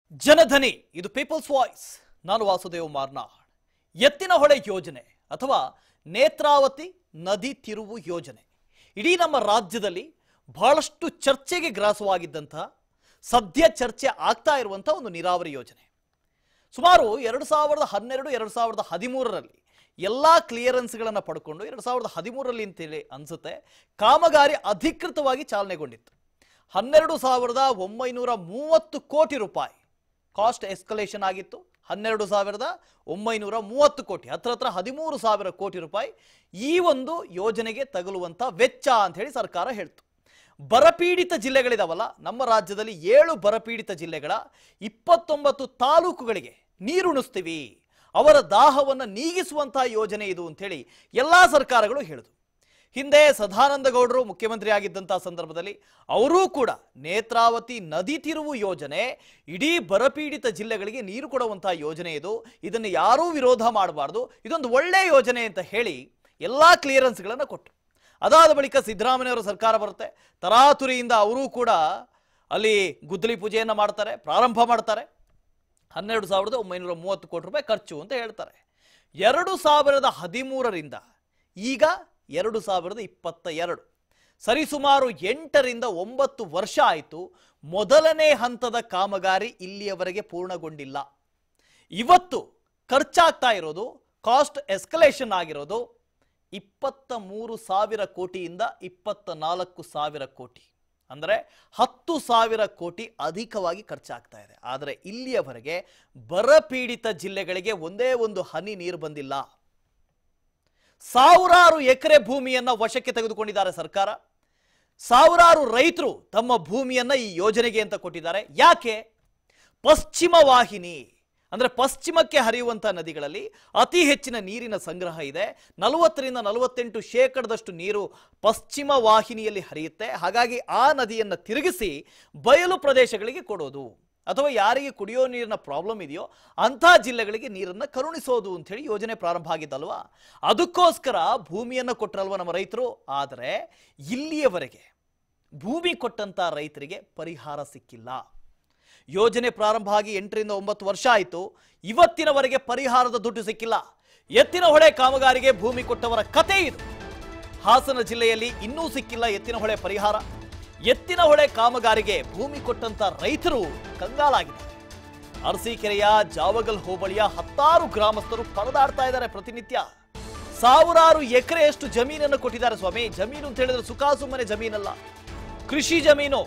ಜನಧನಿ ಇದು people's voice ನಾನು ವಾಸುದೇವ್ ಮಾರ್ನಾಳ್ ಎತ್ತಿನ ಹೊಳೆ ಯೋಜನೆ ಅಥವಾ ನೇತ್ರಾವತಿ ನದಿ ತಿರುವು ಯೋಜನೆ ಇಡೀ ನಮ್ಮ ರಾಜ್ಯದಲ್ಲಿ ಬಹಳಷ್ಟು ಚರ್ಚೆಗೆ ಗ್ರಾಸವಾಗಿದ್ದಂತಹ ಸದ್ಯ ಚರ್ಚೆ ಆಗ್ತಾ ಇರುವಂತಹ ಒಂದು ನೀರಾವರಿ ಯೋಜನೆ ಸುಮಾರು ಎರಡು ಸಾವಿರದ ಹನ್ನೆರಡು ಎರಡು ಸಾವಿರದ ಹದಿಮೂರರಲ್ಲಿ ಎಲ್ಲ ಕ್ಲಿಯರೆನ್ಸ್ಗಳನ್ನು ಪಡ್ಕೊಂಡು ಎರಡು ಸಾವಿರದ ಹದಿಮೂರರಲ್ಲಿ ಅಂತೇಳಿ ಅನಿಸುತ್ತೆ ಕಾಮಗಾರಿ ಅಧಿಕೃತವಾಗಿ ಚಾಲನೆಗೊಂಡಿತ್ತು ಹನ್ನೆರಡು ಸಾವಿರದ ಒಂಬೈನೂರ ಮೂವತ್ತು ಕೋಟಿ ರೂಪಾಯಿ ಕಾಸ್ಟ್ ಎಸ್ಕಲೇಷನ್ ಆಗಿತ್ತು ಹನ್ನೆರಡು ಸಾವಿರದ ಒಂಬೈನೂರ ಮೂವತ್ತು ಕೋಟಿ ಹತ್ರ ಹತ್ರ ಹದಿಮೂರು ಸಾವಿರ ಕೋಟಿ ರೂಪಾಯಿ ಈ ಒಂದು ಯೋಜನೆಗೆ ತಗುಲುವಂಥ ವೆಚ್ಚ ಅಂತ ಹೇಳಿ ಸರ್ಕಾರ ಹೇಳ್ತು ಬರಪೀಡಿತ ಜಿಲ್ಲೆಗಳಿದಾವಲ್ಲ ನಮ್ಮ ರಾಜ್ಯದಲ್ಲಿ ಏಳು ಬರಪೀಡಿತ ಜಿಲ್ಲೆಗಳ ಇಪ್ಪತ್ತೊಂಬತ್ತು ತಾಲೂಕುಗಳಿಗೆ ನೀರುಣಿಸ್ತೀವಿ ಅವರ ದಾಹವನ್ನು ನೀಗಿಸುವಂತಹ ಯೋಜನೆ ಇದು ಅಂತೇಳಿ ಎಲ್ಲ ಸರ್ಕಾರಗಳು ಹೇಳಿದ್ರು ಹಿಂದೆ ಸದಾನಂದ ಗೌಡರು ಮುಖ್ಯಮಂತ್ರಿ ಆಗಿದ್ದಂತಹ ಸಂದರ್ಭದಲ್ಲಿ ಅವರೂ ಕೂಡ ನೇತ್ರಾವತಿ ನದಿ ತಿರುವು ಯೋಜನೆ ಇಡೀ ಬರಪೀಡಿತ ಜಿಲ್ಲೆಗಳಿಗೆ ನೀರು ಕೊಡುವಂತಹ ಯೋಜನೆ ಇದು ಇದನ್ನು ಯಾರೂ ವಿರೋಧ ಮಾಡಬಾರ್ದು ಇದೊಂದು ಒಳ್ಳೆಯ ಯೋಜನೆ ಅಂತ ಹೇಳಿ ಎಲ್ಲ ಕ್ಲಿಯರೆನ್ಸ್ಗಳನ್ನು ಕೊಟ್ಟರು ಅದಾದ ಬಳಿಕ ಸಿದ್ದರಾಮಯ್ಯವರ ಸರ್ಕಾರ ಬರುತ್ತೆ ತರಾತುರಿಯಿಂದ ಅವರೂ ಕೂಡ ಅಲ್ಲಿ ಗುದ್ದಲಿ ಪೂಜೆಯನ್ನು ಮಾಡ್ತಾರೆ ಪ್ರಾರಂಭ ಮಾಡ್ತಾರೆ ಹನ್ನೆರಡು ಸಾವಿರದ ಒಂಬೈನೂರ ಮೂವತ್ತು ಕೋಟಿ ರೂಪಾಯಿ ಖರ್ಚು ಅಂತ ಹೇಳ್ತಾರೆ ಎರಡು ಸಾವಿರದ ಹದಿಮೂರರಿಂದ ಈಗ ಎರಡು ಸಾವಿರದ ಇಪ್ಪತ್ತ ಎರಡು ಸರಿಸುಮಾರು ಎಂಟರಿಂದ ಒಂಬತ್ತು ವರ್ಷ ಆಯಿತು ಮೊದಲನೇ ಹಂತದ ಕಾಮಗಾರಿ ಇಲ್ಲಿಯವರೆಗೆ ಪೂರ್ಣಗೊಂಡಿಲ್ಲ ಇವತ್ತು ಖರ್ಚಾಗ್ತಾ ಇರೋದು ಕಾಸ್ಟ್ ಎಸ್ಕಲೇಷನ್ ಆಗಿರೋದು ಇಪ್ಪತ್ತ ಮೂರು ಸಾವಿರ ಕೋಟಿಯಿಂದ ಇಪ್ಪತ್ತ ನಾಲ್ಕು ಸಾವಿರ ಕೋಟಿ ಅಂದರೆ ಹತ್ತು ಸಾವಿರ ಕೋಟಿ ಅಧಿಕವಾಗಿ ಖರ್ಚಾಗ್ತಾ ಇದೆ ಆದರೆ ಇಲ್ಲಿಯವರೆಗೆ ಬರಪೀಡಿತ ಜಿಲ್ಲೆಗಳಿಗೆ ಒಂದೇ ಒಂದು ಹನಿ ನೀರು ಬಂದಿಲ್ಲ ಸಾವಿರಾರು ಎಕರೆ ಭೂಮಿಯನ್ನ ವಶಕ್ಕೆ ತೆಗೆದುಕೊಂಡಿದ್ದಾರೆ ಸರ್ಕಾರ ಸಾವಿರಾರು ರೈತರು ತಮ್ಮ ಭೂಮಿಯನ್ನ ಈ ಯೋಜನೆಗೆ ಅಂತ ಕೊಟ್ಟಿದ್ದಾರೆ ಯಾಕೆ ಪಶ್ಚಿಮ ವಾಹಿನಿ ಅಂದ್ರೆ ಪಶ್ಚಿಮಕ್ಕೆ ಹರಿಯುವಂಥ ನದಿಗಳಲ್ಲಿ ಅತಿ ಹೆಚ್ಚಿನ ನೀರಿನ ಸಂಗ್ರಹ ಇದೆ ನಲವತ್ತರಿಂದ ನಲವತ್ತೆಂಟು ಶೇಕಡದಷ್ಟು ನೀರು ಪಶ್ಚಿಮ ವಾಹಿನಿಯಲ್ಲಿ ಹರಿಯುತ್ತೆ ಹಾಗಾಗಿ ಆ ನದಿಯನ್ನು ತಿರುಗಿಸಿ ಬಯಲು ಪ್ರದೇಶಗಳಿಗೆ ಕೊಡೋದು ಅಥವಾ ಯಾರಿಗೆ ಕುಡಿಯೋ ನೀರಿನ ಪ್ರಾಬ್ಲಮ್ ಇದೆಯೋ ಅಂಥ ಜಿಲ್ಲೆಗಳಿಗೆ ನೀರನ್ನು ಕರುಣಿಸೋದು ಅಂಥೇಳಿ ಯೋಜನೆ ಪ್ರಾರಂಭ ಆಗಿದ್ದಲ್ವಾ ಅದಕ್ಕೋಸ್ಕರ ಭೂಮಿಯನ್ನು ಕೊಟ್ಟರಲ್ವ ನಮ್ಮ ರೈತರು ಆದರೆ ಇಲ್ಲಿಯವರೆಗೆ ಭೂಮಿ ಕೊಟ್ಟಂಥ ರೈತರಿಗೆ ಪರಿಹಾರ ಸಿಕ್ಕಿಲ್ಲ ಯೋಜನೆ ಪ್ರಾರಂಭ ಆಗಿ ಎಂಟರಿಂದ ಒಂಬತ್ತು ವರ್ಷ ಆಯಿತು ಇವತ್ತಿನವರೆಗೆ ಪರಿಹಾರದ ದುಡ್ಡು ಸಿಕ್ಕಿಲ್ಲ ಎತ್ತಿನ ಹೊಳೆ ಕಾಮಗಾರಿಗೆ ಭೂಮಿ ಕೊಟ್ಟವರ ಕತೆ ಇದು ಹಾಸನ ಜಿಲ್ಲೆಯಲ್ಲಿ ಇನ್ನೂ ಸಿಕ್ಕಿಲ್ಲ ಎತ್ತಿನ ಹೊಳೆ ಪರಿಹಾರ ಎತ್ತಿನ ಹೊಳೆ ಕಾಮಗಾರಿಗೆ ಭೂಮಿ ಕೊಟ್ಟಂತ ರೈತರು ಕಂಗಾಲಾಗಿದ್ದಾರೆ ಅರಸೀಕೆರೆಯ ಜಾವಗಲ್ ಹೋಬಳಿಯ ಹತ್ತಾರು ಗ್ರಾಮಸ್ಥರು ಪರದಾಡ್ತಾ ಇದ್ದಾರೆ ಪ್ರತಿನಿತ್ಯ ಸಾವಿರಾರು ಎಕರೆಯಷ್ಟು ಜಮೀನನ್ನು ಕೊಟ್ಟಿದ್ದಾರೆ ಸ್ವಾಮಿ ಜಮೀನು ಅಂತ ಹೇಳಿದ್ರೆ ಸುಖಾಸುಮ್ಮನೆ ಜಮೀನಲ್ಲ ಕೃಷಿ ಜಮೀನು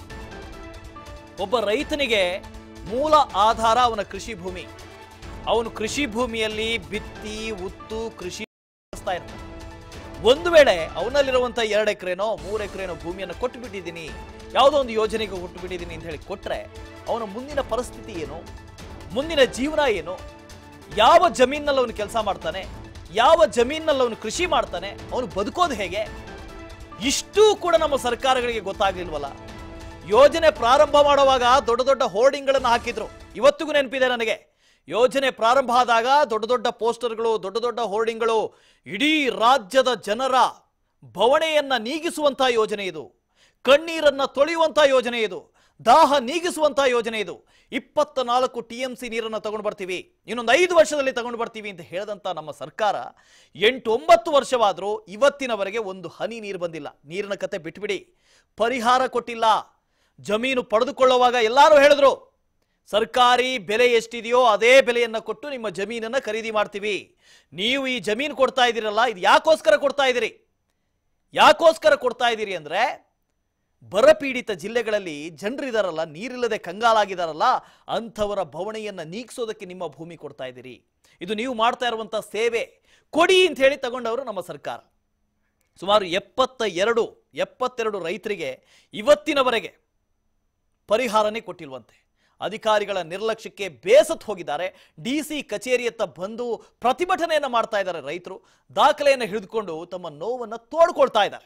ಒಬ್ಬ ರೈತನಿಗೆ ಮೂಲ ಆಧಾರ ಅವನ ಕೃಷಿ ಭೂಮಿ ಅವನು ಕೃಷಿ ಭೂಮಿಯಲ್ಲಿ ಬಿತ್ತಿ ಉತ್ತು ಕೃಷಿ ನಡೆಸ್ತಾ ಇರ್ತಾನೆ ಒಂದು ವೇಳೆ ಅವನಲ್ಲಿರುವಂಥ ಎರಡು ಎಕರೆನೋ ಮೂರು ಎಕರೆನೋ ಭೂಮಿಯನ್ನು ಕೊಟ್ಟು ಬಿಟ್ಟಿದ್ದೀನಿ ಯಾವುದೋ ಒಂದು ಯೋಜನೆಗೆ ಕೊಟ್ಟು ಬಿಟ್ಟಿದ್ದೀನಿ ಅಂತ ಹೇಳಿ ಕೊಟ್ಟರೆ ಅವನ ಮುಂದಿನ ಪರಿಸ್ಥಿತಿ ಏನು ಮುಂದಿನ ಜೀವನ ಏನು ಯಾವ ಜಮೀನಲ್ಲಿ ಅವನು ಕೆಲಸ ಮಾಡ್ತಾನೆ ಯಾವ ಜಮೀನಲ್ಲಿ ಅವನು ಕೃಷಿ ಮಾಡ್ತಾನೆ ಅವನು ಬದುಕೋದು ಹೇಗೆ ಇಷ್ಟೂ ಕೂಡ ನಮ್ಮ ಸರ್ಕಾರಗಳಿಗೆ ಗೊತ್ತಾಗ್ಲಿಲ್ವಲ್ಲ ಯೋಜನೆ ಪ್ರಾರಂಭ ಮಾಡುವಾಗ ದೊಡ್ಡ ದೊಡ್ಡ ಹೋರ್ಡಿಂಗ್ಗಳನ್ನು ಹಾಕಿದ್ರು ಇವತ್ತಿಗೂ ನೆನಪಿದೆ ನನಗೆ ಯೋಜನೆ ಪ್ರಾರಂಭ ಆದಾಗ ದೊಡ್ಡ ದೊಡ್ಡ ಪೋಸ್ಟರ್ಗಳು ದೊಡ್ಡ ದೊಡ್ಡ ಹೋರ್ಡಿಂಗ್ಗಳು ಇಡೀ ರಾಜ್ಯದ ಜನರ ಬವಣೆಯನ್ನ ನೀಗಿಸುವಂತಹ ಯೋಜನೆ ಇದು ಕಣ್ಣೀರನ್ನ ತೊಳೆಯುವಂತಹ ಯೋಜನೆ ಇದು ದಾಹ ನೀಗಿಸುವಂತಹ ಯೋಜನೆ ಇದು ಇಪ್ಪತ್ತ ನಾಲ್ಕು ಟಿ ಎಂ ಸಿ ನೀರನ್ನು ತಗೊಂಡು ಬರ್ತೀವಿ ಇನ್ನೊಂದು ಐದು ವರ್ಷದಲ್ಲಿ ತಗೊಂಡು ಬರ್ತೀವಿ ಅಂತ ಹೇಳಿದಂಥ ನಮ್ಮ ಸರ್ಕಾರ ಎಂಟು ಒಂಬತ್ತು ವರ್ಷವಾದರೂ ಇವತ್ತಿನವರೆಗೆ ಒಂದು ಹನಿ ನೀರು ಬಂದಿಲ್ಲ ನೀರಿನ ಕತೆ ಬಿಟ್ಬಿಡಿ ಪರಿಹಾರ ಕೊಟ್ಟಿಲ್ಲ ಜಮೀನು ಪಡೆದುಕೊಳ್ಳುವಾಗ ಎಲ್ಲರೂ ಹೇಳಿದ್ರು ಸರ್ಕಾರಿ ಬೆಲೆ ಎಷ್ಟಿದೆಯೋ ಅದೇ ಬೆಲೆಯನ್ನು ಕೊಟ್ಟು ನಿಮ್ಮ ಜಮೀನನ್ನು ಖರೀದಿ ಮಾಡ್ತೀವಿ ನೀವು ಈ ಜಮೀನು ಕೊಡ್ತಾ ಇದ್ದೀರಲ್ಲ ಇದು ಯಾಕೋಸ್ಕರ ಕೊಡ್ತಾ ಇದ್ದೀರಿ ಯಾಕೋಸ್ಕರ ಕೊಡ್ತಾ ಇದ್ದೀರಿ ಅಂದ್ರೆ ಬರಪೀಡಿತ ಜಿಲ್ಲೆಗಳಲ್ಲಿ ಜನರಿದಾರಲ್ಲ ನೀರಿಲ್ಲದೆ ಕಂಗಾಲಾಗಿದಾರಲ್ಲ ಅಂಥವರ ಬವಣೆಯನ್ನು ನೀಗಿಸೋದಕ್ಕೆ ನಿಮ್ಮ ಭೂಮಿ ಕೊಡ್ತಾ ಇದ್ದೀರಿ ಇದು ನೀವು ಮಾಡ್ತಾ ಇರುವಂಥ ಸೇವೆ ಕೊಡಿ ಅಂತ ಹೇಳಿ ತಗೊಂಡವರು ನಮ್ಮ ಸರ್ಕಾರ ಸುಮಾರು ಎಪ್ಪತ್ತ ಎರಡು ಎಪ್ಪತ್ತೆರಡು ರೈತರಿಗೆ ಇವತ್ತಿನವರೆಗೆ ಪರಿಹಾರನೇ ಕೊಟ್ಟಿಲ್ವಂತೆ ಅಧಿಕಾರಿಗಳ ನಿರ್ಲಕ್ಷ್ಯಕ್ಕೆ ಬೇಸತ್ತು ಹೋಗಿದ್ದಾರೆ ಡಿ ಸಿ ಕಚೇರಿಯತ್ತ ಬಂದು ಪ್ರತಿಭಟನೆಯನ್ನು ಮಾಡ್ತಾ ಇದ್ದಾರೆ ರೈತರು ದಾಖಲೆಯನ್ನು ಹಿಡಿದುಕೊಂಡು ತಮ್ಮ ನೋವನ್ನು ತೋಡ್ಕೊಳ್ತಾ ಇದ್ದಾರೆ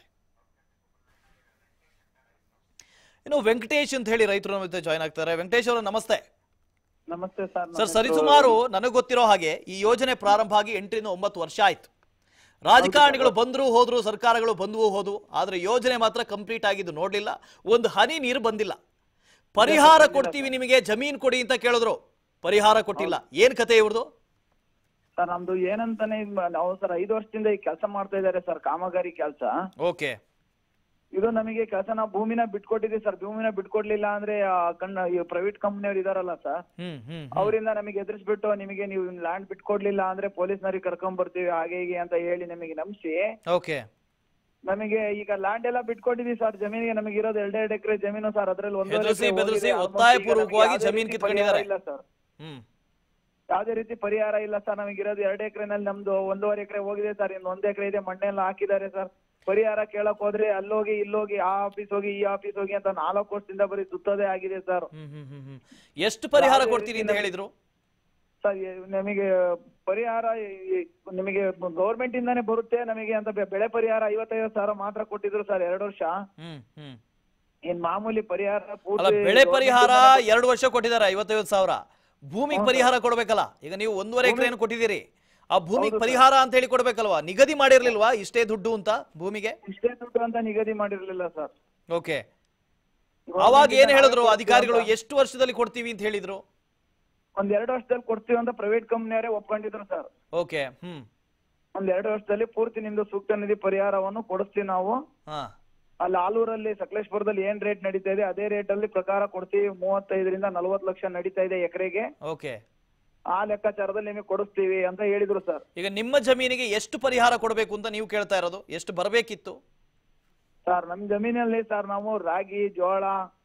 ಇನ್ನು ವೆಂಕಟೇಶ್ ಅಂತ ಹೇಳಿ ರೈತರು ನಮ್ಮ ಜೊತೆ ಜಾಯ್ನ್ ಆಗ್ತಾರೆ ವೆಂಕಟೇಶ್ ಅವರು ನಮಸ್ತೆ ನಮಸ್ತೆ ಸರ್ ಸರ್ ಸರಿಸುಮಾರು ನನಗೆ ಗೊತ್ತಿರೋ ಹಾಗೆ ಈ ಯೋಜನೆ ಪ್ರಾರಂಭ ಆಗಿ ಎಂಟರಿಂದ ಒಂಬತ್ತು ವರ್ಷ ಆಯ್ತು ರಾಜಕಾರಣಿಗಳು ಬಂದ್ರು ಹೋದ್ರು ಸರ್ಕಾರಗಳು ಬಂದವು ಹೋದು ಆದ್ರೆ ಯೋಜನೆ ಮಾತ್ರ ಕಂಪ್ಲೀಟ್ ಆಗಿದ್ದು ನೋಡ್ಲಿಲ್ಲ ಒಂದು ಹನಿ ನೀರು ಬಂದಿಲ್ಲ ಪರಿಹಾರ ಕೊಡ್ತೀವಿ ನಿಮಗೆ ಜಮೀನ್ ಕೊಡಿ ಅಂತ ಕೇಳಿದ್ರು ಪರಿಹಾರ ಕೊಟ್ಟಿಲ್ಲ ಏನ್ ಕತೆ ಇವ್ರದು ಸರ್ ನಮ್ದು ಏನಂತಾನೆ ಇದ್ ಮಾ- ನಾವು ಸರ್ ಐದು ವರ್ಷದಿಂದ ಈ ಕೆಲಸ ಮಾಡ್ತಾ ಇದ್ದಾರೆ ಸರ್ ಕಾಮಗಾರಿ ಕೆಲಸ ಓಕೆ ಇದು ನಮಗೆ ಕೆಲಸ ನಾವು ಭೂಮಿನ ಬಿಟ್ಕೊಟ್ಟಿದ್ದೀವಿ ಸರ್ ಭೂಮಿನ ಬಿಟ್ಕೊಡ್ಲಿಲ್ಲ ಅಂದ್ರೆ ಆ ಕಣ್ಣ ಈ ಪ್ರೈವೇಟ್ ಕಂಪ್ನಿಯವ್ರು ಇದಾರಲ್ಲ ಸರ್ ಹ್ಮ್ ಹ್ಮ್ ಅವರಿಂದ ನಮಗೆ ಎದುರಿಸ್ಬಿಟ್ಟು ನಿಮಗೆ ನೀವು ಲ್ಯಾಂಡ್ ಬಿಟ್ಕೊಡ್ಲಿಲ್ಲ ಅಂದ್ರೆ ಪೊಲೀಸ್ನವ್ರಿಗೆ ಕರ್ಕೊಂಡ್ ಬರ್ತೀವಿ ಹಾಗೆ ಹೀಗೆ ಅಂತ ಹೇಳಿ ನಮಗೆ ನಂಬಿಸಿ ಓಕೆ ನಮಗೆ ಈಗ ಲ್ಯಾಂಡ್ ಎಲ್ಲ ಬಿಟ್ಕೊಟ್ಟಿದೀವಿ ಸರ್ ಜಮೀನಿಗೆ ನಮಗೆ ಇರೋದು ಎರಡೆರಡು ಎಕರೆ ಜಮೀನು ಸರ್ ಅದ್ರಲ್ಲಿ ಒಂದು ಹೆದರ್ಸಿ, ಬೆದರ್ಸಿ, ಒತ್ತಾಯಪೂರ್ವಕವಾಗಿ ಜಮೀನ್ ಕಿತ್ಕೊಂಡಿದ್ದಾರೆ. ಇಲ್ಲ ಸರ್ ಹ್ಮ್ ಯಾವ್ದೇ ರೀತಿ ಪರಿಹಾರ ಇಲ್ಲ ಸರ್ ನಮಗೆ ಇರೋದು ಎರಡು ಎಕರೆನಲ್ಲಿ ನಮ್ದು ಒಂದೂವರೆ ಎಕರೆ ಹೋಗಿದೆ ಸರ್ ಇನ್ನು ಒಂದ್ ಎಕರೆ ಇದೆ ಮಣ್ಣೆಲ್ಲ ಹಾಕಿದ್ದಾರೆ ಸರ್ ಪರಿಹಾರ ಕೇಳಕ್ ಹೋದ್ರೆ ಅಲ್ಲೋಗಿ ಇಲ್ಲೋಗಿ ಆ ಆಫೀಸ್ ಹೋಗಿ ಈ ಆಫೀಸ್ ಹೋಗಿ ಅಂತ ನಾಲ್ಕು ವರ್ಷದಿಂದ ಬರೀ ಸುತ್ತೋದೇ ಆಗಿದೆ ಸರ್ ಹ್ಮ್ ಹ್ಮ್ ಹ್ಮ್ ಹ್ಮ್ ಎಷ್ಟು ಪರಿಹಾರ ಯಾವುದೇ ಕೊಡ್ತೀನಿ ಅಂತ ರೀತಿ ಹೇಳಿದ್ರು ಸರ್ ಈ- ನಮಗೆ ಪರಿಹಾರ ಈ- ನಿಮಗೆ ಗೌರ್ಮೆಂಟ್ ಇಂದಾನೆ ಬರುತ್ತೆ ನಮಗೆ ಅಂತ ಬೆ- ಬೆಳೆ ಪರಿಹಾರ ಐವತ್ತೈವತ್ತು ಸಾವಿರ ಮಾತ್ರ ಕೊಟ್ಟಿದ್ರು ಸರ್ ಎರಡು ವರ್ಷ ಹ್ಮ್ ಹ್ಮ್ ಏನ್ ಮಾಮೂಲಿ ಪರಿಹಾರ ಅಲ್ಲ ಪೂರ್ತಿ ಬೆಳೆ government ಪರಿಹಾರ ಇಂದಾನೆ ಎರಡು ವರ್ಷ ಕೊಟ್ಟಿದ್ದಾರೆ ಐವತ್ತೈವತ್ತು ಸಾವಿರ ಭೂಮಿಗೆ ಪರಿಹಾರ ಕೊಡ್ಬೇಕಲ್ಲ ಈಗ ನೀವು ಒಂದೂವರೆ ಎಕರೆಯನ್ನು ಕೊಟ್ಟಿದ್ದೀರಿ ಆ ಭೂಮಿಗೆ ಪರಿಹಾರ ಅಂತ ಹೇಳಿ ಕೊಡ್ಬೇಕಲ್ವಾ ನಿಗದಿ ಮಾಡಿರ್ಲಿಲ್ವಾ ಇಷ್ಟೇ ದುಡ್ಡು ಅಂತ ಭೂಮಿಗೆ ಇಷ್ಟೇ ದುಡ್ಡು ಅಂತ ನಿಗದಿ ಮಾಡಿರ್ಲಿಲ್ಲ ಸರ್ ಓಕೆ ಅವಾಗ ಏನ್ ಹೇಳಿದ್ರು ಅಧಿಕಾರಿಗಳು ಎಷ್ಟು ವರ್ಷದಲ್ಲಿ ಕೊಡ್ತೀವಿ ಅಂತ ಹೇಳಿದ್ರು ಒಂದ್ ಎರಡು ವರ್ಷದಲ್ಲಿ ಕೊಡ್ತೀವಿ ಅಂತ ಪ್ರೈವೇಟ್ ಕಂಪ್ನಿಯವರೇ ಒಪ್ಕೊಂಡಿದ್ರು ಸರ್ ಓಕೆ ಹ್ಮ್ ಒಂದ್ ಎರಡು ವರ್ಷದಲ್ಲಿ ಪೂರ್ತಿ ನಿಮ್ದು ಸೂಕ್ತ ನಿಧಿ ಪರಿಹಾರವನ್ನು ಕೊಡಿಸ್ತೀವಿ ನಾವು ಹಾ ಅಲ್ಲಿ ಆಲೂರಲ್ಲಿ ಸಕಲೇಶ್ಪುರದಲ್ಲಿ ಏನ್ ರೇಟ್ ನಡೀತಾ ಇದೆ ಅದೇ ರೇಟ್ ಅಲ್ಲಿ ಪ್ರಕಾರ ಕೊಡ್ತೀವಿ ಮೂವತ್ತೈದರಿಂದ ನಲವತ್ತು ಲಕ್ಷ ನಡೀತಾ ಇದೆ ಎಕರೆಗೆ ಓಕೆ ಆ ಲೆಕ್ಕಾಚಾರದಲ್ಲಿ ನಿಮಗೆ ಕೊಡಿಸ್ತೀವಿ ಅಂತ ಹೇಳಿದ್ರು ಸರ್ ಈಗ ನಿಮ್ಮ ಜಮೀನಿಗೆ ಎಷ್ಟು ಪರಿಹಾರ ಕೊಡಬೇಕು ಅಂತ ನೀವು ಕೇಳ್ತಾ ಇರೋದು ಎಷ್ಟು ಬರಬೇಕಿತ್ತು ಸರ್ ನಮ್ ಜಮೀನಲ್ಲಿ ಸರ್ ನಾವು ರಾಗಿ ಜೋಳ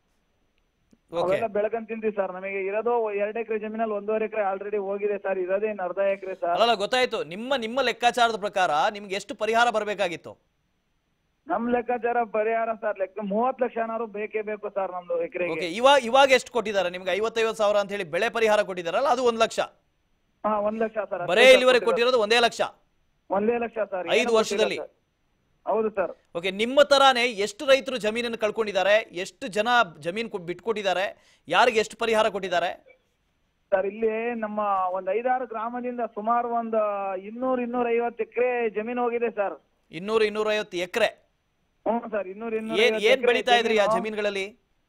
ಓಕೆ ಅವೆಲ್ಲ ಬೆಳಕಂತ ತಿಂತೀವಿ ಸರ್ ನಮಗೆ ಇರೋದು ಎರಡ್ ಎಕರೆ ಜಮೀನಲ್ಲಿ ಒಂದೂವರೆ ಎಕರೆ ಆಲ್ರೆಡಿ ಹೋಗಿದೆ ಸರ್ ಇರೋದೇ ಇನ್ನು ಅರ್ಧ ಎಕರೆ ಸರ್ ಅಲ್ಲಲ್ಲ ಗೊತ್ತಾಯ್ತು ನಿಮ್ಮ ನಿಮ್ಮ ಲೆಕ್ಕಾಚಾರದ ಪ್ರಕಾರ ನಿಮ್ಗೆ ಎಷ್ಟು ಪರಿಹಾರ ಬರಬೇಕಾಗಿತ್ತು ನಮ್ ಲೆಕ್ಕಾಚಾರ ಪರಿಹಾರ ಸರ್ ಲೆಕ್ಕ ಮೂವತ್ ಲಕ್ಷ ಏನಾದ್ರು ಬೇಕೇ ಬೇಕು ಸರ್ ನಮ್ದು ಎಕರೆಗೆ ಓಕೆ ಇವಾಗ ಇವಾಗ ಎಷ್ಟು ಕೊಟ್ಟಿದ್ದಾರೆ ನಿಮ್ಗೆ ಐವತ್ತೈವತ್ತು ಸಾವಿರ ಅಂತ ಹೇಳಿ ಬೆಳೆ ಪರಿಹಾರ ಕೊಟ್ಟಿದ್ದಾರಲ್ಲ ಅದು ಒಂದ್ ಲಕ್ಷ ಹಾ ಒಂದ್ ಲಕ್ಷ ಸರ್ ಬರೇ ಇಲ್ಲಿವರೆಗೆ ಕೊಟ್ಟಿರೋದು ಒಂದೇ ಲಕ್ಷ ಒಂದೇ ಲಕ್ಷ ಸರ್ ಐದು ಏನೂ ವರ್ಷದಲ್ಲಿ? ಕೊಟ್ಟಿಲ್ಲ ಸರ್. ಹೌದು ಸರ್ ಓಕೆ ನಿಮ್ಮ ತರಾನೇ ಎಷ್ಟು ರೈತರು ಜಮೀನನ್ನು ಕಳ್ಕೊಂಡಿದ್ದಾರೆ ಎಷ್ಟು ಜನ ಜಮೀನು ಕೊ- ಬಿಟ್ಕೊಟ್ಟಿದ್ದಾರೆ ಯಾರಿಗೆ ಎಷ್ಟು ಪರಿಹಾರ ಕೊಟ್ಟಿದ್ದಾರೆ ಸರ್ ಇಲ್ಲಿ ನಮ್ಮ ಒಂದ್ ಐದಾರು ಗ್ರಾಮದಿಂದ ಸುಮಾರು ಒಂದ್ ಇನ್ನೂರ್ ಇನ್ನೂರ ಐವತ್ತು ಎಕರೆ ಜಮೀನು ಹೋಗಿದೆ ಸರ್ ಇನ್ನೂರು ಇನ್ನೂರೈವತ್ತು ಎಕರೆ ಹ್ಞೂ ಸರ್ ಇನ್ನೂರ್ ಇನ್ನೂರ ಏನ್ ಏನ್ ಬೆಳೀತಾ ಇದ್ರಿ ಆ ಜಮೀನುಗಳಲ್ಲಿ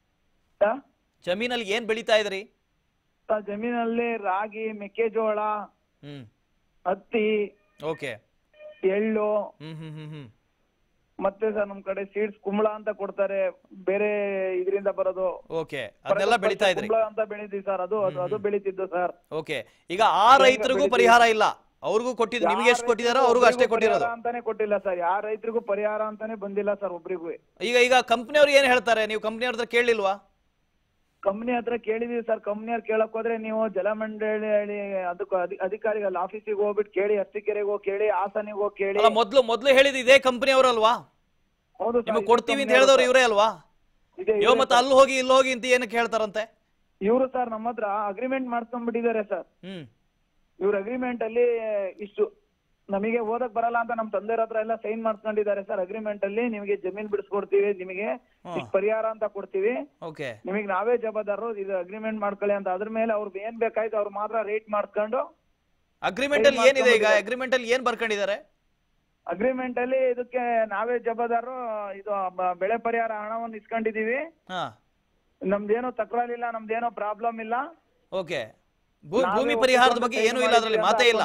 ಜಮೀನಲ್ಲಿ ಏನ್ ಬೆಳೀತಾ ಇದ್ರಿ ಜಮೀನಲ್ಲಿ ರಾಗಿ ಮೆಕ್ಕೆಜೋಳ ಹ್ಮ್ ಹತ್ತಿ ಓಕೆ ಎಳ್ಳು ಹ್ಮ್ ಹ್ಮ್ ಹ್ಮ್ ಹ್ಮ್ ಮತ್ತೆ ಸರ್ ನಮ್ ಕಡೆ ಸೀಡ್ಸ್ ಕುಂಬಳ ಅಂತ ಕೊಡ್ತಾರೆ ಬೇರೆ ಇದರಿಂದ ಬರೋದು ಓಕೆ ಅದನ್ನೆಲ್ಲ ಬೆಳೀತಾ ಇದ್ರಿ ಕುಂಬಳ ಅಂತ ಬೆಳಿತೀವಿ ಸರ್ ಅದು ಅದು ಅದು ಬೆಳಿತಿದ್ದು ಸರ್ ಓಕೆ ಈಗ ಆ ರೈತರಿಗೂ ಪರಿಹಾರ ಇಲ್ಲ ಅವ್ರಿಗೂ ಕೊಟ್ಟಿದ್ದು ನಿಮ್ಗೆ ಎಷ್ಟು ಕೊಟ್ಟಿದಾರೋ ಅವ್ರಿಗೂ ಅಷ್ಟೇ ಕೊಟ್ಟಿರೋದು ಪರಿಹಾರ ಅಂತಾನೆ ಕೊಟ್ಟಿಲ್ಲ ಸರ್ ಯಾರ ರೈತರಿಗೂ ಪರಿಹಾರ ಅಂತಾನೆ ಬಂದಿಲ್ಲ ಸರ್ ಒಬ್ರಿಗೂ ಈಗ ಈಗ ಕಂಪ್ನಿಯವ್ರು ಏನ್ ಹೇಳ್ತಾರೆ ನೀವು ಕಂಪ್ನಿಯವ್ರ ಹತ್ರ ಕೇಳಲಿಲ್ವಾ ಕಂಪ್ನಿ ಹತ್ರ ಕೇಳಿದೀವಿ ಸರ್ ಕಂಪ್ನಿಯವ್ರು ಕೇಳಕ್ ಹೋದ್ರೆ ನೀವು ಜಲಮಂಡಳಿ ಅದಕ್ಕೆ ಅಧಿಕಾರಿಗಳ ಆಫೀಸಿಗೆ ಹೋಗ್ಬಿಟ್ಟು ಕೇಳಿ ಅರಸೀಕೆರೆಗೆ ಹೋಗಿ ಕೇಳಿ ಹಾಸನಿಗೆ ಹೋಗಿ ಕೇಳಿ ಅಲ್ಲ ಮೊದ್ಲು ಮೊದ್ಲು ಹೇಳಿದ ಇದೇ ಕಂಪ್ನಿಯವರಲ್ವಾ ಹೌದು sir, ನಿಮಗೆ ಇದೇ ಕೊಡ್ತೀವಿ ಅಂತ company ಹೇಳಿದವ್ರು ಅವ್ರು ಇವರೇ ಅಲ್ವಾ ಇದೆ, ಯೋ ಮತ್ತೆ ಅಲ್ಲಿ ಹೋಗಿ ಇಲ್ಲಿ ಹೋಗಿ ಅಂತ ಏನಕ್ಕೆ ಹೇಳ್ತಾರಂತೆ ಇವರು ಸರ್ ನಮ್ಮ ಹತ್ರ ಅಗ್ರಿಮೆಂಟ್ ಮಾಡ್ಕೊಂಡ್ಬಿಟ್ಟಿದ್ದಾರೆ ಸರ್ ಹ್ಮ್ ಇವ್ರ ಅಗ್ರಿಮೆಂಟ್ ಅಲ್ಲಿ ಇಷ್ಟು ನಮಗೆ ಓದಕ್ ಬರಲ್ಲ ಅಂತ ನಮ್ ತಂದೆಯವ್ರ ಹತ್ರ ಎಲ್ಲ ಸೈನ್ ಮಾಡ್ಕೊಂಡಿದ್ದಾರೆ ಸರ್ ಅಗ್ರಿಮೆಂಟ್ ಅಲ್ಲಿ ನಿಮಗೆ ಜಮೀನ್ ಬಿಡಿಸ್ಕೊಡ್ತೀವಿ ನಿಮಗೆ ಹಾ. ಇಷ್ಟ್ ಪರಿಹಾರ ಅಂತ ಕೊಡ್ತೀವಿ ಓಕೆ ನಿಮಗೆ ನಾವೇ ಜವಾಬ್ದಾರರು ಇದು ಅಗ್ರಿಮೆಂಟ್ ಮಾಡ್ಕೊಳ್ಳಿ ಅಂತ ಅದ್ರ ಮೇಲೆ ಅವ್ರಿಗೆ ಏನ್ ಬೇಕಾಯ್ತು ಅವ್ರು ಮಾತ್ರ ರೇಟ್ ಮಾಡ್ಕೊಂಡು ಅಗ್ರಿಮೆಂಟ್ ಅಲ್ಲಿ ಏನಿದೆ ಈಗ ಅಗ್ರಿಮೆಂಟ್ ಅಲ್ಲಿ ಏನ್ ಬರ್ಕೊಂಡಿದ್ದಾರೆ ಅಗ್ರಿಮೆಂಟ್ ಅಲ್ಲಿ ಇದಕ್ಕೆ ನಾವೇ ಜವಾಬ್ದಾರರು ಇದು ಬ- ಬೆಳೆ ಪರಿಹಾರ ಹಣವನ್ನು ಇಸ್ಕೊಂಡಿದೀವಿ ಹಾ ನಮ್ದೇನೋ ತಕರಾರಿಲ್ಲ ನಮ್ದೇನೋ ಪ್ರಾಬ್ಲಮ್ ಇಲ್ಲ ಓಕೆ ಭೂಮಿ ಪರಿಹಾರದ ಬಗ್ಗೆ ಏನೂ ಇಲ್ಲ ಅದರಲ್ಲಿ ಮಾತೇ ಇಲ್ಲ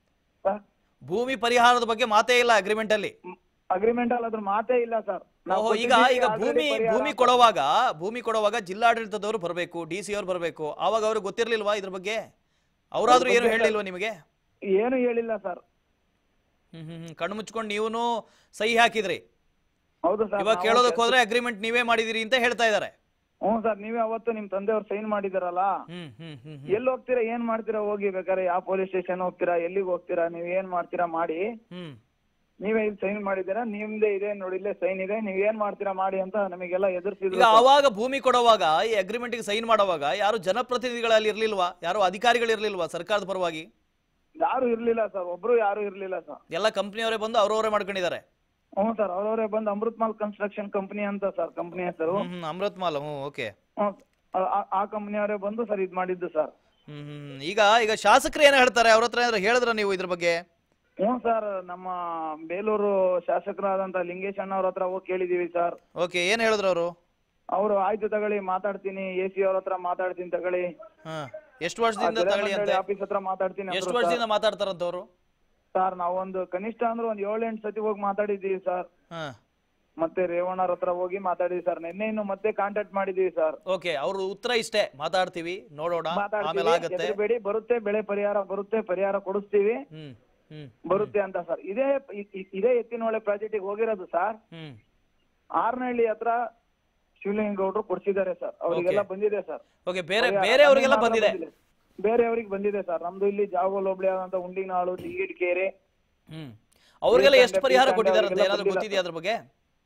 ಭೂಮಿ ಪರಿಹಾರದ ಬಗ್ಗೆ ಮಾತೇ ಇಲ್ಲ ಅಗ್ರಿಮೆಂಟ್ ಅಲ್ಲಿ ಅಗ್ರಿಮೆಂಟ್ ಅಲ್ಲಿ ಅದ್ರ ಮಾತೇ ಇಲ್ಲ ಸರ್ ಓಹೋ ಈಗ ಈಗ ಭೂಮಿ ಭೂಮಿ ಕೊಡುವಾಗ ಭೂಮಿ ಕೊಡುವಾಗ ಜಿಲ್ಲಾಡಳಿತದವರು ಬರಬೇಕು ಡಿ ಸಿ ಅವ್ರು ಬರಬೇಕು ಆವಾಗ ಅವ್ರಿಗೆ ಗೊತ್ತಿರ್ಲಿಲ್ವಾ ಇದ್ರ ಬಗ್ಗೆ ಅವರಾದ್ರೂ ಏನು ಹೇಳಿಲ್ವಾ ನಿಮಗೆ ಏನು ಹೇಳಿಲ್ಲ ಸರ್ ಹ್ಮ್ ಹ್ಮ್ ಹ್ಮ್ ಕಣ್ಣು ಮುಚ್ಕೊಂಡು ನೀವೂ ಸಹಿ ಹಾಕಿದ್ರಿ ಹೌದು ಸರ್ ಇವಾಗ ಕೇಳೋದಕ್ಕೆ ಹೋದ್ರೆ ಅಗ್ರಿಮೆಂಟ್ ನೀವೇ ಮಾಡಿದಿರಿ ಅಂತ ಹೇಳ್ತಾ ಇದ್ದಾರೆ ಹ್ಞೂ ಸರ್ ನೀವೇ ಅವತ್ತು ನಿಮ್ ತಂದೆಯವ್ರು ಸೈನ್ ಮಾಡಿದಾರಲ್ಲ ಹ್ಮ್ ಹ್ಮ್ ಹ್ಮ್ ಹ್ಮ್ ಎಲ್ಲಿ ಹೋಗ್ತೀರಾ ಏನ್ ಮಾಡ್ತೀರಾ ಹೋಗಿ ಬೇಕಾದ್ರೆ ಯಾವ ಪೊಲೀಸ್ ಸ್ಟೇಷನ್ ಹೋಗ್ತೀರಾ ಎಲ್ಲಿಗೆ ಹೋಗ್ತೀರಾ ನೀವ್ ಏನ್ ಮಾಡ್ತೀರಾ ಮಾಡಿ ಹ್ಮ್ ನೀವೇ ಇಲ್ಲಿ ಸೈನ್ ಮಾಡಿದ್ದೀರಾ ನಿಮ್ದೇ ಇದೆ ನೋಡಿ ಇಲ್ಲೇ ಸೈನ್ ಇದೆ ನೀವ್ ಏನ್ ಮಾಡ್ತೀರಾ ಮಾಡಿ ಅಂತ ನಮಗೆಲ್ಲ ಎದುರಿಸಿದ್ರು ಈಗ ಅವಾಗ ಭೂಮಿ ಕೊಡುವಾಗ ಈ ಅಗ್ರಿಮೆಂಟ್ ಗೆ ಸೈನ್ ಮಾಡುವಾಗ ಯಾರು ಜನಪ್ರತಿನಿಧಿಗಳಲ್ಲಿ ಇರ್ಲಿಲ್ವಾ ಯಾರು ಅಧಿಕಾರಿಗಳು ಇರ್ಲಿಲ್ವಾ ಸರ್ಕಾರದ ಪರವಾಗಿ ಯಾರು ಇರ್ಲಿಲ್ಲ ಸರ್ ಒಬ್ರು ಯಾರು ಇರ್ಲಿಲ್ಲ ಸರ್ ಎಲ್ಲ ಕಂಪ್ನಿಯವರೇ ಬಂದು ಅವ್ರವರೇ ಮಾಡ್ಕೊಂಡಿದ್ದಾರೆ ಹ್ಞೂ ಸರ್ ಅವ್ರವರೇ ಬಂದು ಅಮೃತ್ ಮಾಲ್ ಕನ್ಸ್ಟ್ರಕ್ಷನ್ ಕಂಪನಿ ಅಂತ ಸರ್ ಕಂಪನಿ ಹೆಸರು hmm hmm Amrit Mal hmm okay hmm. ಆ- ಆ- ಆ ಕಂಪನಿಯವರೇ ಬಂದು ಸರ್ ಇದ್ ಮಾಡಿದ್ದು ಸರ್ ಹ್ಮ್ ಹ್ಮ್ ಈಗ ಈಗ ಶಾಸಕರು ಏನ್ ಹೇಳ್ತಾರೆ ಅವ್ರ ಹತ್ರ ಏನಾದ್ರು ಹೇಳಿದ್ರ ನೀವು ಇದ್ರ ಬಗ್ಗೆ ಹ್ಞೂ ಸರ್ ನಮ್ಮ ಬೇಲೂರು ಶಾಸಕರಾದಂತ ಲಿಂಗೇಶ್ ಅಣ್ಣವ್ರ ಹತ್ರ ಹೋಗಿ ಕೇಳಿದೀವಿ ಸರ್ ಓಕೆ ಏನ್ ಹೇಳಿದ್ರು ಅವರು ಅವರು ಆಯ್ತು ತಗೊಳ್ಳಿ ಮಾತಾಡ್ತೀನಿ ಎ ಸಿ ಅವ್ರ ಹತ್ರ ಮಾತಾಡ್ತೀನಿ ತಗೊಳ್ಳಿ ಹಾ ಎಷ್ಟು ವರ್ಷದಿಂದ ತಗೊಳ್ಳಿ ಅಂತೆ ಆಫೀಸ್ ಹತ್ರ ಮಾತಾಡ್ತೀನಿ ಎಷ್ಟು ವರ್ಷದಿಂದ ಮಾತಾಡ್ತಾರಂತವ್ರು ಸರ್ ನಾವೊಂದು ಕನಿಷ್ಠ ಅಂದ್ರೆ ಒಂದ್ ಏಳು ಎಂಟು ಸತಿ ಹೋಗಿ ಮಾತಾಡಿದೀವಿ ಸರ್ ಹಾ ಮತ್ತೆ ರೇವಣ್ಣವ್ರ ಹತ್ರ ಹೋಗಿ ಮಾತಾಡಿದ್ವಿ ಸರ್ ನಿನ್ನೆ ಇನ್ನು ಮತ್ತೆ ಕಾಂಟ್ಯಾಕ್ಟ್ ಮಾಡಿದೀವಿ ಸರ್ ಓಕೆ ಅವ್ರ ಉತ್ತರ ಇಷ್ಟೇ ಮಾತಾಡ್ತೀವಿ ನೋಡೋಣ ಆಮೇಲೆ ಆಗುತ್ತೆ ಮಾತಾಡ್ತೀವಿ ಬೇಡಿ ಬರುತ್ತೆ ಬೆಳೆ ಪರಿಹಾರ ಬರುತ್ತೆ ಪರಿಹಾರ ಕೊಡಿಸ್ತೀವಿ ಹ್ಮ್ ಹ್ಮ್ ಬರುತ್ತೆ ಅಂತ ಸರ್ ಇದೇ ಇ- ಇ- ಇದೇ ಎತ್ತಿನೊಳೆ ಪ್ರಾಜೆಕ್ಟಿಗೆ ಹೋಗಿರೋದು ಸರ್ ಹ್ಮ್ ಆರ್ನಹಳ್ಳಿ ಹತ್ರ ಶಿವಲಿಂಗೌಡರು ಕೊಡ್ಸಿದ್ದಾರೆ ಸರ್ ಅವರಿಗೆಲ್ಲ ಬಂದಿದೆ ಸರ್ ಓಕೆ ಬೇರೆ ಬೇರೆಯವ್ರಿಗೆಲ್ಲ ಬಂದಿದೆ ಬೇರೆಯವ್ರಿಗೆ ಬಂದಿದೆ ಸರ್ ನಮ್ದು ಇಲ್ಲಿ ಜಾವಗೋಲ್ ಹೋಬಳಿ ಆದಂತ ಉಂಡಿನಾಳು ಕೆರೆ ಹ್ಮ್ ಅವ್ರಿಗೆಲ್ಲ ಎಷ್ಟು ಶ್ರೀಕಂಠ, ಪರಿಹಾರ ಶ್ರೀಕಂಠ ಕೊಟ್ಟಿದಾರಂತೆ ಅವ್ರಿಗೆಲ್ಲ ಏನಾದ್ರು ಬಂದಿಲ್ಲ ಗೊತ್ತಿದೆಯಾ ಅದ್ರ ಬಗ್ಗೆ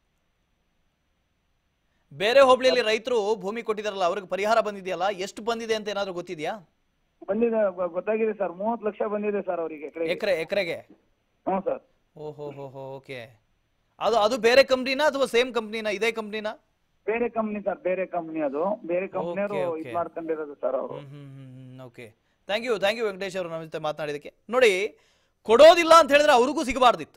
ಬೇರೆ ಹೋಬಳಿಯಲ್ಲಿ ರೈತರು ಭೂಮಿ ಕೊಟ್ಟಿದಾರಲ್ಲ ಅವ್ರಿಗೆ ಪರಿಹಾರ ಬಂದಿದೆಯಲ್ಲ ಎಷ್ಟು ಬಂದಿದೆ ಅಂತ ಏನಾದ್ರು ಗೊತ್ತಿದ್ಯಾ ಬಂದಿದೆ ಗೊ- ಗೊತ್ತಾಗಿದೆ ಸರ್ ಮೂವತ್ತು ಲಕ್ಷ ಬಂದಿದೆ ಸರ್ ಅವರಿಗೆ ಎಕರೆ ಎಕರೆಗೆ ಹ್ಞೂ ಸರ್ ಓಹೋ ಹೋ ಹೋ ಓಕೆ ಅದು ಅದು ಬೇರೆ ಕಂಪ್ನಿನಾ ಅಥವಾ ಸೇಮ್ ಕಂಪ್ನಿನಾ ಇದೇ ಕಂಪ್ನಿನಾ ಬೇರೆ ಕಂಪ್ನಿ ಸರ್ ಬೇರೆ ಕಂಪ್ನಿ ಅದು ಬೇರೆ ಕಂಪ್ನಿಯವರು Okay, ಇದ್ okay. ಮಾಡ್ಕೊಂಡಿರೋದು ಸರ್ ಅವರು hmm hmm hmm okay thank you thank you Venkatesh ಅವರು ನಮ್ಮ ಜೊತೆ ಮಾತನಾಡಿದಕ್ಕೆ ನೋಡಿ ಕೊಡೋದಿಲ್ಲ ಅಂತ ಹೇಳಿದ್ರೆ ಅವ್ರಿಗೂ ಸಿಗಬಾರ್ದಿತ್ತು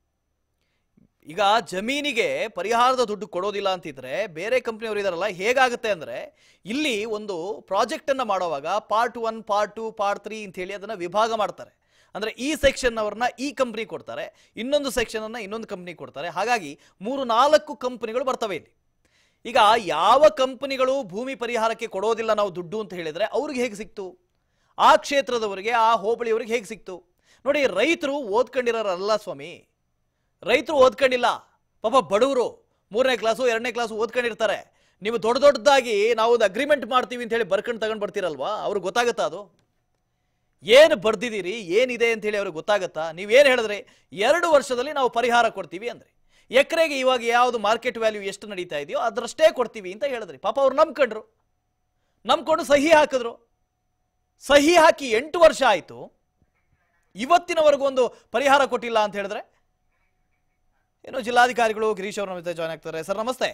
ಈಗ ಜಮೀನಿಗೆ ಪರಿಹಾರದ ದುಡ್ಡು ಕೊಡೋದಿಲ್ಲ ಅಂತಿದ್ರೆ ಬೇರೆ ಕಂಪ್ನಿಯವರು ಇದಾರಲ್ಲ ಹೇಗಾಗುತ್ತೆ ಅಂದ್ರೆ ಇಲ್ಲಿ ಒಂದು ಪ್ರಾಜೆಕ್ಟ್ ಅನ್ನ ಮಾಡುವಾಗ part one part two part three ಅಂತ ಹೇಳಿ ಅದನ್ನ ವಿಭಾಗ ಮಾಡ್ತಾರೆ ಅಂದ್ರೆ ಈ ಸೆಕ್ಷನ್ ಅವ್ರನ್ನ ಈ ಕಂಪ್ನಿ ಕೊಡ್ತಾರೆ ಇನ್ನೊಂದು ಸೆಕ್ಷನ್ ಅನ್ನ ಇನ್ನೊಂದು ಕಂಪ್ನಿ ಕೊಡ್ತಾರೆ ಹಾಗಾಗಿ ಮೂರು ನಾಲ್ಕು ಕಂಪನಿಗಳು ಬರ್ತವೆ ಇಲ್ಲಿ ಈಗ ಯಾವ ಕಂಪನಿಗಳು ಭೂಮಿ ಪರಿಹಾರಕ್ಕೆ ಕೊಡೋದಿಲ್ಲ ನಾವು ದುಡ್ಡು ಅಂತ ಹೇಳಿದ್ರೆ ಅವ್ರಿಗೆ ಹೇಗೆ ಸಿಕ್ತು ಆ ಕ್ಷೇತ್ರದವರಿಗೆ ಆ ಹೋಬಳಿಯವರಿಗೆ ಹೇಗೆ ಸಿಕ್ತು ನೋಡಿ ರೈತರು ಓದ್ಕೊಂಡಿರೋರಲ್ಲ ಸ್ವಾಮಿ ರೈತರು ಓದ್ಕೊಂಡಿಲ್ಲ ಪಾಪ ಬಡವರು ಮೂರನೇ ಕ್ಲಾಸು ಎರಡನೇ ಕ್ಲಾಸು ಓದ್ಕೊಂಡಿರ್ತಾರೆ ನೀವು ದೊಡ್ಡ ದೊಡ್ಡದಾಗಿ ನಾವು ಒಂದು ಅಗ್ರಿಮೆಂಟ್ ಮಾಡ್ತೀವಿ ಅಂತ ಹೇಳಿ ಬರ್ಕೊಂಡು ತಗೊಂಡು ಬರ್ತೀರಲ್ವಾ ಅವ್ರಿಗೆ ಗೊತ್ತಾಗುತ್ತಾ ಅದು ಏನು ಬರ್ದಿದ್ದೀರಿ ಏನಿದೆ ಅಂತ ಹೇಳಿ ಅವ್ರಿಗೆ ಗೊತ್ತಾಗುತ್ತಾ ನೀವೇನು ಹೇಳಿದ್ರಿ ಎರಡು ವರ್ಷದಲ್ಲಿ ನಾವು ಪರಿಹಾರ ಕೊಡ್ತೀವಿ ಅಂದ್ರೆ ಎಕರೆಗೆ ಇವಾಗ ಯಾವುದು ಮಾರ್ಕೆಟ್ ವ್ಯಾಲ್ಯೂ ಎಷ್ಟು ನಡೀತಾ ಇದೆಯೋ ಅದರಷ್ಟೇ ಕೊಡ್ತೀವಿ ಅಂತ ಹೇಳಿದ್ರಿ ಪಾಪ ಅವ್ರು ನಂಬ್ಕೊಂಡ್ರು ನಂಬ್ಕೊಂಡು ಸಹಿ ಹಾಕಿದ್ರು ಸಹಿ ಹಾಕಿ ಎಂಟು ವರ್ಷ ಆಯಿತು ಇವತ್ತಿನವರೆಗೂ ಒಂದು ಪರಿಹಾರ ಕೊಟ್ಟಿಲ್ಲ ಅಂತ ಹೇಳಿದ್ರೆ ಏನು ಜಿಲ್ಲಾಧಿಕಾರಿಗಳು ಗಿರೀಶ್ ಅವರು ನಮ್ಮ ಜೊತೆ ಜಾಯ್ನ್ ಆಗ್ತಾರೆ ಸರ್ ನಮಸ್ತೆ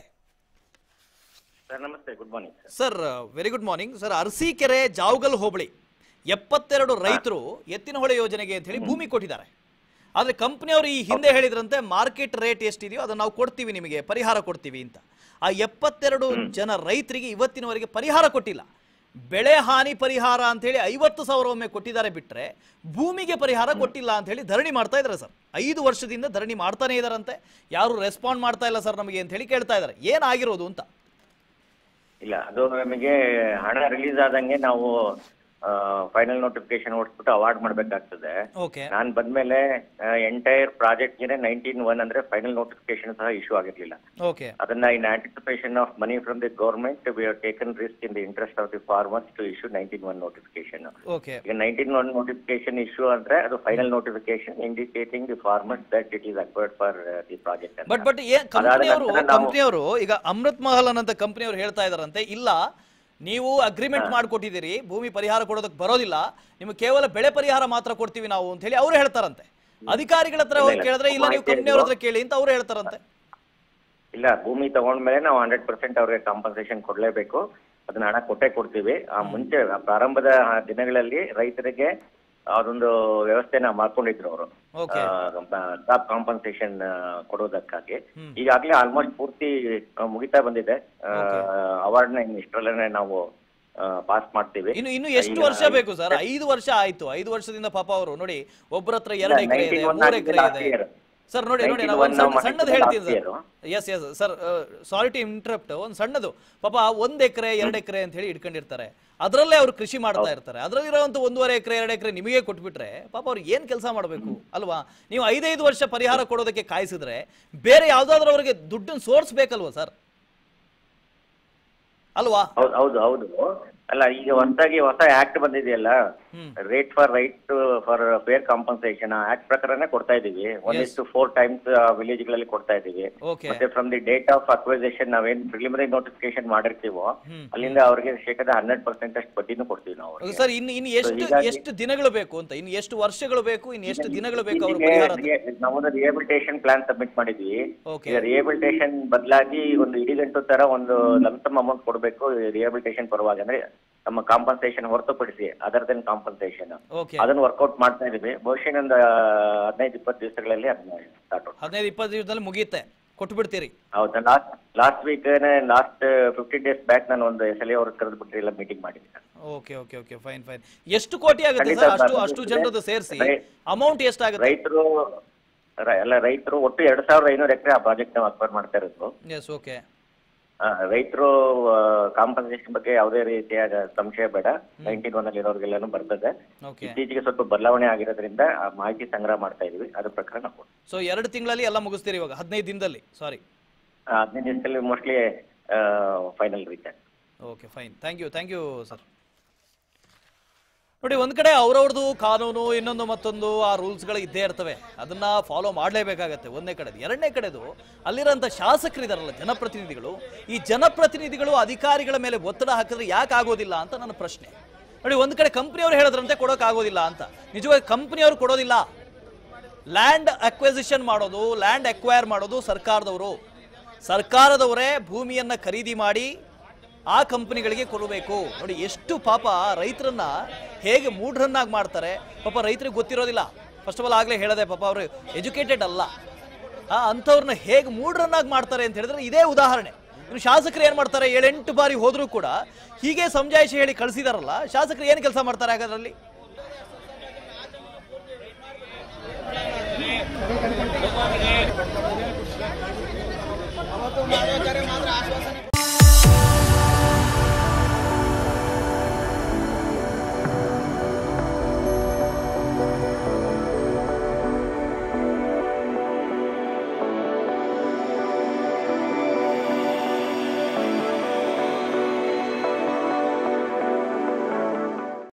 ಸರ್ ನಮಸ್ತೆ good morning sir sir very good morning sir Arsikere Javagal ಹೋಬಳಿ ಎಪ್ಪತ್ತೆರಡು ರೈತರು ಎತ್ತಿನಹೊಳೆ ಯೋಜನೆಗೆ ಅಂತ ಹೇಳಿ ಭೂಮಿ ಕೊಟ್ಟಿದ್ದಾರೆ ಆದರೆ ಕಂಪ್ನಿಯವರು ಈ ಹಿಂದೆ ಹೇಳಿದ್ರಂತೆ ಮಾರ್ಕೆಟ್ ರೇಟ್ ಎಷ್ಟಿದೆಯೋ ಅದನ್ನ ನಾವು ಕೊಡ್ತೀವಿ ನಿಮಗೆ ಪರಿಹಾರ ಕೊಡ್ತೀವಿ ಅಂತ ಆ ಎಪ್ಪತ್ತೆರಡು ಜನ ರೈತರಿಗೆ ಇವತ್ತಿನವರೆಗೆ ಪರಿಹಾರ ಕೊಟ್ಟಿಲ್ಲ ಬೆಳೆ ಹಾನಿ ಪರಿಹಾರ ಅಂತ ಹೇಳಿ ಐವತ್ತು ಸಾವಿರ ಒಮ್ಮೆ ಕೊಟ್ಟಿದ್ದಾರೆ ಬಿಟ್ರೆ ಭೂಮಿಗೆ ಪರಿಹಾರ ಕೊಟ್ಟಿಲ್ಲ ಅಂತ ಹೇಳಿ ಧರಣಿ ಮಾಡ್ತಾ ಇದ್ದಾರೆ ಸರ್ ಐದು ವರ್ಷದಿಂದ ಧರಣಿ ಮಾಡ್ತಾನೆ ಇದಾರಂತೆ ಯಾರು ರೆಸ್ಪಾಂಡ್ ಮಾಡ್ತಾ ಇಲ್ಲ ಸರ್ ನಮಗೆ ಅಂತ ಹೇಳಿ ಕೇಳ್ತಾ ಇದ್ದಾರೆ ಏನಾಗಿರೋದು ಅಂತ ಇಲ್ಲ ಅದು ನಮಗೆ ಹಣ ರಿಲೀಸ್ ಆದಂಗೆ ನಾವು ಫೈನಲ್ ನೋಟಿಫಿಕೇಶನ್ ಓಡಿಸ್ಬಿಟ್ಟು ಅವಾರ್ಡ್ ಮಾಡ್ಬೇಕಾಗ್ತದೆ ಓಕೆ ನಾನ್ ಬಂದ್ಮೇಲೆ ಎಂಟೈರ್ ಪ್ರಾಜೆಕ್ಟ್ಗೆ ನೈನ್ಟೀನ್ ಒನ್ ಅಂದ್ರೆ ಫೈನಲ್ ನೋಟಿಫಿಕೇಶನ್ ಸಹ ಇಶ್ಯೂ ಆಗಿರ್ಲಿಲ್ಲ ಓಕೆ ಅದನ್ನ in anticipation of money from the government we have taken risk in the interest of the farmers to issue nineteen one notification okay ಈಗ nineteen one notification issue ಅಂದ್ರೆ ಅದು final notification indicating the farmers that it is acquired for the project but but ಏನ್ ಅದಾದ ಕಂಪ್ನಿಯವರು ನಂತರ ನಾವು- ಕಂಪ್ನಿಯವರು ಈಗ ಅಮೃತ್ ಮಹಲ್ ಅನ್ನಂತ ಕಂಪ್ನಿಯವರು ಹೇಳ್ತಾ ಇದಾರಂತೆ ಇಲ್ಲ ನೀವು ಅಗ್ರಿಮೆಂಟ್ ಮಾಡ್ಕೊಟ್ಟಿದ್ದೀರಿ ಭೂಮಿ ಪರಿಹಾರ ಕೊಡೋದಕ್ಕೆ ಬರೋದಿಲ್ಲ ನಿಮ್ಗೆ ಕೇವಲ ಬೆಳೆ ಪರಿಹಾರ ಮಾತ್ರ ಕೊಡ್ತೀವಿ ನಾವು ಅಂತ ಹೇಳಿ ಅವ್ರು ಹೇಳ್ತಾರಂತೆ ಅಧಿಕಾರಿಗಳ ಹತ್ರ ಹೋಗಿ ಇಲ್ಲ, ಕೇಳಿದ್ರೆ ಇಲ್ಲ ನೀವು ಮಾಹಿತಿ ಕಂಪ್ನಿಯವ್ರ ಹತ್ರ ಇಲ್ವಾ? ಕೇಳಿ ಅಂತ ಅವ್ರು ಹೇಳ್ತಾರಂತೆ ಇಲ್ಲ ಭೂಮಿ ತಗೊಂಡ್ಮೇಲೆ ನಾವು ಹಂಡ್ರೆಡ್ ಪರ್ಸೆಂಟ್ ಅವ್ರಿಗೆ ಕಾಂಪನ್ಸೇಷನ್ ಕೊಡ್ಲೇಬೇಕು ಅದನ್ನ ಹಣ ಕೊಟ್ಟೇ ಕೊಡ್ತೀವಿ ಆ ಮುಂಚೆ ಆ ಪ್ರಾರಂಭದ ಆ ದಿನಗಳಲ್ಲಿ ರೈತರಿಗೆ ಅದೊಂದು ವ್ಯವಸ್ಥೆನ ಮಾಡ್ಕೊಂಡಿದ್ರು ಅವರು Okay. ಟಾಪ್ ಕಾಂಪನ್ಸೇಷನ್ ಕೊಡೋದಕ್ಕಾಗಿ ಈಗಾಗಲೇ ಆಲ್ಮೋಸ್ಟ್ ಪೂರ್ತಿ ಆ, ಮುಗಿತಾ ಬಂದಿದೆ ಅವಾರ್ಡ್ ನ ಇನ್ನು ಇಷ್ಟರಲ್ಲೇ ನಾವು ಪಾಸ್ ಮಾಡ್ತೀವಿ ಇನ್ನು ಇನ್ನು ಎಷ್ಟು ಈಗ ವರ್ಷ ಬೇಕು ಸರ್ ಐದು ವರ್ಷ ಆಯ್ತು ಐದು ವರ್ಷದಿಂದ ಪಾಪ ಅವರು ನೋಡಿ ಒಬ್ಬರ ಹತ್ರ ಎರಡು ಇಲ್ಲ, ಎಕರೆ ಇದೆ 91 ಮೂರು ಎಕರೆ last ಇದೆ year. ಸರ್ ನೋಡಿ ನೋಡಿ ನಾವು 91 ಒಂದು ಸಣ್ಣ ನಾವು ಸಣ್ಣದು ಮಾಡಿದ್ದು ಹೇಳ್ತೀನಿ last sir year. Yes yes sir sorry to interrupt ಒಂದು ಸಣ್ಣದು ಪಾಪ ಒಂದ್ ಎಕರೆ ಎರಡು ಎಕರೆ ಅಂತ ಹೇಳಿ ಇಟ್ಕೊಂಡಿರ್ತಾರೆ ಅದರಲ್ಲೇ ಅವ್ರು ಕೃಷಿ ಮಾಡ್ತಾ ಇರ್ತಾರೆ ಅದರಲ್ಲಿರುವಂತ ಒಂದೂವರೆ ಎಕರೆ ಎರಡು ಎಕರೆ ನಿಮಗೆ ಕೊಟ್ಬಿಟ್ರೆ ಪಾಪ ಅವ್ರು ಏನ್ ಕೆಲಸ ಮಾಡಬೇಕು ಅಲ್ವಾ ನೀವು ಐದೈದು ವರ್ಷ ಪರಿಹಾರ ಕೊಡೋದಕ್ಕೆ ಕಾಯಿಸಿದ್ರೆ ಬೇರೆ ಯಾವ್ದಾದ್ರು ಅವರಿಗೆ ದುಡ್ಡನ್ನು ಸೋರ್ಸ್ ಬೇಕಲ್ವಾ ಸರ್ ಅಲ್ವಾ ಹೌದು ಹೌದು ಹೌದು ಅಲ್ಲ ಈಗ ಹೊಸದಾಗಿ ಹೊಸ ಆಕ್ಟ್ ಬಂದಿದೆಯಲ್ಲ hmm. Rate for right for fair compensation act ಪ್ರಕಾರನೇ ಕೊಡ್ತಾ ಇದೀವಿ one is to four times village ಗಳಲ್ಲಿ ಕೊಡ್ತಾ ಇದೀವಿ ಓಕೆ ಮತ್ತೆ from the date of acquisition ನಾವೇನ್ ಪ್ರಿಲಿಮಿನರಿ ನೋಟಿಫಿಕೇಶನ್ ಮಾಡಿರ್ತೀವೋ ಹ್ಮ್. ಅಲ್ಲಿಂದ ಅವ್ರಿಗೆ ಶೇಕಡ ಹಂಡ್ರೆಡ್ ಪರ್ಸೆಂಟ್ ಅಷ್ಟು ಬಡ್ಡಿನೂ ಕೊಡ್ತೀವಿ ನಾವು ಅವ್ರಿಗೆ. ಸರ್ ಇನ್ನು ಇನ್ನು ಎಷ್ಟು ಹೀಗಾಗಿ- ಎಷ್ಟು ದಿನಗಳು ಬೇಕು ಅಂತ ಇನ್ನು ಎಷ್ಟು ವರ್ಷಗಳು ಬೇಕು ಇನ್ನು ಎಷ್ಟು ದಿನಗಳು ಬೇಕು ಅವ್ರ ಇಲ್ಲಿಗೆ ಪರಿಹಾರ ರಿಯೇ- ನಾವೊಂದು ರಿಹೇಬಿಲಿಟೇಷನ್ ಪ್ಲಾನ್ ಸಬ್ಮಿಟ್ ಮಾಡಿದ್ವಿ ಓಕೆ ಈಗ ರಿಹೇಬಿಲಿಟೇಷನ್ ಬದಲಾಗಿ ಒಂದು ಇಡಿಗಂಟು ತರ ಒಂದು ಲಂಸಮ್ ಅಮೌಂಟ್ ಕೊಡಬೇಕು ರಿಹೇಬಿಲಿಟೇಷನ್ ಪರವಾಗಿ ಅಂದ್ರೆ ನಮ್ಮ ಕಾಂಪನ್ಸೇಷನ್ ಹೊರತುಪಡಿಸಿ ಅದರ್ ದೆನ್ ಕಾಂಪನ್ಸೇಷನ್ ಓಕೆ ಅದನ್ನ ವರ್ಕೌಟ್ ಮಾಡ್ತಾ ಇದೀವಿ ಬಹುಶಃ ಇನ್ನೊಂದು ಹದಿನೈದು ಇಪ್ಪತ್ತು ದಿವಸಗಳಲ್ಲಿ ಅದನ್ನ ಸ್ಟಾರ್ಟ್ ಹದಿನೈದು ಇಪ್ಪತ್ತು ದಿವಸದಲ್ಲಿ ಮುಗಿಯುತ್ತೆ ಕೊಟ್ಟು ಬಿಡ್ತೀರಿ ಹೌದಾ last last week last fifteen days back ನಾನು ಒಂದು ಎಸ್ ಎಲ್ ಅವ್ರ ಕರೆದು ಬಿಟ್ಟು ಎಲ್ಲ ಮೀಟಿಂಗ್ ಮಾಡಿದ್ದೆ sir okay okay okay fine fine ಎಷ್ಟು ಕೋಟಿ ಆಗುತ್ತೆ ಖಂಡಿತ ಸರ್ ಅಷ್ಟು ಸರ್, ಅಷ್ಟು ಇದೆ. ಜನರದ್ದು ಸೇರಿಸಿ ರೈ- ಅಮೌಂಟ್ ಎಷ್ಟಾಗುತ್ತೆ ರೈತರು ಎಲ್ಲ ರೈತರು ಒಟ್ಟು ಎರಡ್ ಸಾವಿರದ ಐನೂರು ಎಕರೆ ಆ ಪ್ರಾಜೆಕ್ಟ್ ನಾವು ಅಕ್ವೈರ್ ಮಾಡ್ತಾ ಇರೋದು ಎಸ್ ಓಕೆ ರೈತರು ಕಾಂಪನ್ಸೇಷನ್ ಬಗ್ಗೆ ಯಾವುದೇ ರೀತಿಯಾದ ಸಂಶಯ ಬೇಡ ನೈನ್ಟೀನ್ ಒನ್ ಅಲ್ಲಿ ಇರೋರಿಗೆಲ್ಲಾನು ಬರ್ತದೆ ಓಕೆ ಇತ್ತೀಚೆಗೆ ಸ್ವಲ್ಪ ಬದಲಾವಣೆ ಆಗಿರೋದ್ರಿಂದ ಆ ಮಾಹಿತಿ ಸಂಗ್ರಹ ಮಾಡ್ತಾ ಇದೀವಿ ಅದ್ರ ಪ್ರಕಾರ ನಾವು ಕೊಡ್ತೀವಿ. ಸೊ ಎರಡು ತಿಂಗಳಲ್ಲಿ ಎಲ್ಲ ಮುಗಿಸ್ತೀರಿ ಇವಾಗ ಹದಿನೈದು ದಿನದಲ್ಲಿ ಸಾರಿ ಆ, ಹದಿನೈದು ದಿವಸದಲ್ಲಿ ಮೋಸ್ಟ್ಲಿ ಫೈನಲ್ ರೀಚ್ ಆಗ್ತದೆ okay fine thank you thank you sir ನೋಡಿ ಒಂದು ಕಡೆ ಅವ್ರವ್ರದ್ದು ಕಾನೂನು ಇನ್ನೊಂದು ಮತ್ತೊಂದು ಆ ರೂಲ್ಸ್ಗಳು ಇದ್ದೇ ಇರ್ತವೆ ಅದನ್ನ ಫಾಲೋ ಮಾಡಲೇಬೇಕಾಗತ್ತೆ ಒಂದನೇ ಕಡೆದು ಎರಡನೇ ಕಡೆದು ಅಲ್ಲಿರೋಂಥ ಶಾಸಕರಿದಾರಲ್ಲ ಜನಪ್ರತಿನಿಧಿಗಳು ಈ ಜನಪ್ರತಿನಿಧಿಗಳು ಅಧಿಕಾರಿಗಳ ಮೇಲೆ ಒತ್ತಡ ಹಾಕಿದ್ರೆ ಯಾಕೆ ಆಗೋದಿಲ್ಲ ಅಂತ ನನ್ನ ಪ್ರಶ್ನೆ ನೋಡಿ ಒಂದು ಕಡೆ ಕಂಪ್ನಿಯವರು ಹೇಳಿದ್ರಂತೆ ಕೊಡೋಕ್ಕಾಗೋದಿಲ್ಲ ಅಂತ ನಿಜವಾಗಿ ಕಂಪ್ನಿಯವರು ಕೊಡೋದಿಲ್ಲ ಲ್ಯಾಂಡ್ ಅಕ್ವೆಸಿಷನ್ ಮಾಡೋದು ಲ್ಯಾಂಡ್ ಅಕ್ವೈರ್ ಮಾಡೋದು ಸರ್ಕಾರದವರು ಸರ್ಕಾರದವರೇ ಭೂಮಿಯನ್ನ ಖರೀದಿ ಮಾಡಿ ಆ ಕಂಪನಿಗಳಿಗೆ ಕೊಡಬೇಕು ನೋಡಿ ಎಷ್ಟು ಪಾಪ ರೈತರನ್ನ ಹೇಗೆ ಮೂಢರನ್ನಾಗಿ ಮಾಡ್ತಾರೆ ಪಾಪ ರೈತರಿಗೆ ಗೊತ್ತಿರೋದಿಲ್ಲ ಫಸ್ಟ್ ಆಫ್ ಆಲ್ ಆಗಲೇ ಹೇಳದೆ ಪಾಪ ಅವರು ಎಜುಕೇಟೆಡ್ ಅಲ್ಲ ಆ ಅಂಥವ್ರನ್ನ ಹೇಗೆ ಮೂಢರನ್ನಾಗಿ ಮಾಡ್ತಾರೆ ಅಂತ ಹೇಳಿದ್ರೆ ಇದೇ ಉದಾಹರಣೆ ಇನ್ನು ಶಾಸಕರು ಏನು ಮಾಡ್ತಾರೆ ಏಳೆಂಟು ಬಾರಿ ಹೋದರೂ ಕೂಡ ಹೀಗೆ ಸಮಜಾಯಿಷಿ ಹೇಳಿ ಕಳಿಸಿದಾರಲ್ಲ ಶಾಸಕರು ಏನು ಕೆಲಸ ಮಾಡ್ತಾರೆ ಹಾಗಾದ್ರಲ್ಲಿ